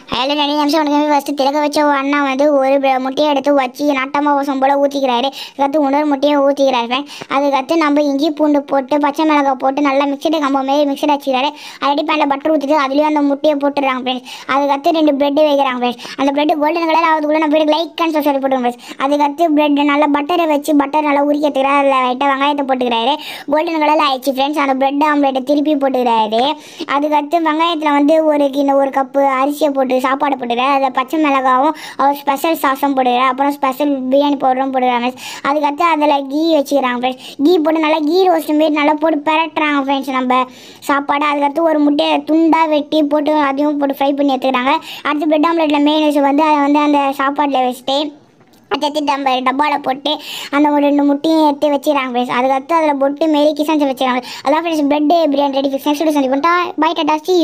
அதில் ரெண்டு நிமிஷம் உனக்கு ஃபஸ்ட்டு திறக்க வச்ச அண்ணா வந்து ஒரு ப- முட்டையை எடுத்து வச்சு நட்டமாக வசம் போல் ஊற்றிக்கிறாரு அதுக்கடுத்து இன்னொரு முட்டையை ஊற்றிக்கிறாரு ஃப்ரெண்ட் அதுக்கடுத்து நம்ம இஞ்சி பூண்டு போட்டு பச்சை மிளகாய் போட்டு நல்லா மிக்சடு கம்ப மாரி மிக்சட் வச்சுக்கிறாரு ரெடி பேனில் பட்டர் ஊற்றிட்டு அதுலேயும் அந்த முட்டையை போட்டுடுறாங்க ஃப்ரெண்ட்ஸ் அதுக்கடுத்து ரெண்டு பிரெட்டு வைக்கிறாங்க ஃப்ரெண்ட்ஸ் அந்த பிரெட் கோல்டன் கலர் ஆகுதுக்குள்ளே நம்ம லைக் அண்ட் சொல்லி போட்டுருங்க ஃப்ரெண்ட்ஸ் அதுக்கடுத்து பிரெட் நல்லா பட்டரை வச்சு பட்டர் நல்லா உரிக்க எடுத்துக்கிறாரு அதில் லைட்டாக வெங்காயத்தை போட்டுக்கிறாரு கோல்டன் கலரில் ஆயிடுச்சு ஃப்ரெண்ட்ஸ் அந்த பிரெட் ஆம்லேட்டை திருப்பி போட்டுக்கிறாரு அதுக்கடுத்து வெங்காயத்தில் வந்து ஒரு கிண்ண ஒரு கப்பு அரிசியை போட்டு சாப்பாடு போட்டுக்கிறாரு அதில் பச்சை மிளகாவும் அவர் ஸ்பெஷல் சாஸும் போட்டுக்கிறாரு அப்புறம் ஸ்பெஷல் பிரியாணி பவுடரும் போட்டுக்கிறாங்க ஃப்ரெண்ட்ஸ் அதுக்கடுத்து அதில் கீ வச்சுக்கிறாங்க ஃப்ரெண்ட்ஸ் கீ போட்டு நல்லா கீ ரோஸ்ட் மாரி நல்லா போட்டு பெரட்டுறாங்க ஃப்ரெண்ட்ஸ் நம்ம சாப்பாடு அதுக்கடுத்து ஒரு முட்டையை துண்டாக வெட்டி போட்டு அதையும் போட்டு ஃப்ரை பண்ணி எடுத்துக்கிறாங்க அடுத்து பிரெட் ஆம்லேட்டில் மெயினஸ் வந்து அதை வந்து அந்த சாப்பாட்டில் வச்சுட்டு அதை எடுத்து நம்ம டப்பாவில் போட்டு அந்த ஒரு ரெண்டு முட்டையும் எடுத்து வச்சுக்கிறாங்க ஃப்ரெண்ட்ஸ் அதுக்கடுத்து அதில் போட்டு மாரி கிசன்ஸ் வச்சுக்கிறாங்க அதான் friends bread biryani ready fix next செஞ்சு பண்ணிட்டா பை டாடா சி